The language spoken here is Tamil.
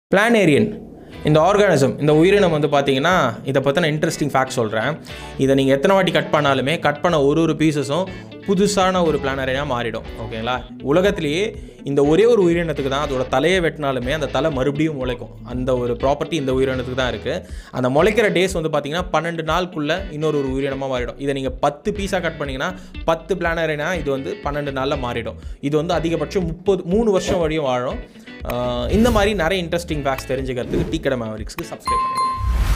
பிளானேரியன் இந்த ஆர்கானிசம் இந்த உயிரினம் வந்து பார்த்தீங்கன்னா இதை பற்றின இன்ட்ரெஸ்டிங் ஃபேக்ட் சொல்கிறேன் இதை நீங்கள் எத்தனை வாட்டி கட் பண்ணாலுமே கட் பண்ண ஒரு ஒரு பீசஸும் புதுசான ஒரு பிளானரியாக மாறிடும் ஓகேங்களா உலகத்திலேயே இந்த ஒரே ஒரு உயிரினத்துக்கு தான் அதோட தலையை வெட்டினாலுமே அந்த தலை மறுபடியும் முளைக்கும் அந்த ஒரு ப்ராப்பர்ட்டி இந்த உயிரினத்துக்கு தான் இருக்குது அந்த முளைக்கிற டேஸ் வந்து பார்த்தீங்கன்னா பன்னெண்டு நாளுக்குள்ளே இன்னொரு ஒரு உயிரினமாக மாறிடும் இதை நீங்கள் பத்து பீஸாக கட் பண்ணிங்கன்னா பத்து பிளானரினா இது வந்து பன்னெண்டு நாளில் மாறிடும் இது வந்து அதிகபட்சம் முப்பது மூணு வருஷம் வரையும் வாழும் ஆஹ் இந்த மாதிரி நிறைய இன்ட்ரெஸ்டிங் ஃபேக்ட்ஸ் தெரிஞ்சுக்கிறதுக்கு டீ கடை மேவரிக்ஸ்க்கு சப்ஸ்கிரைப் பண்ணுங்கள்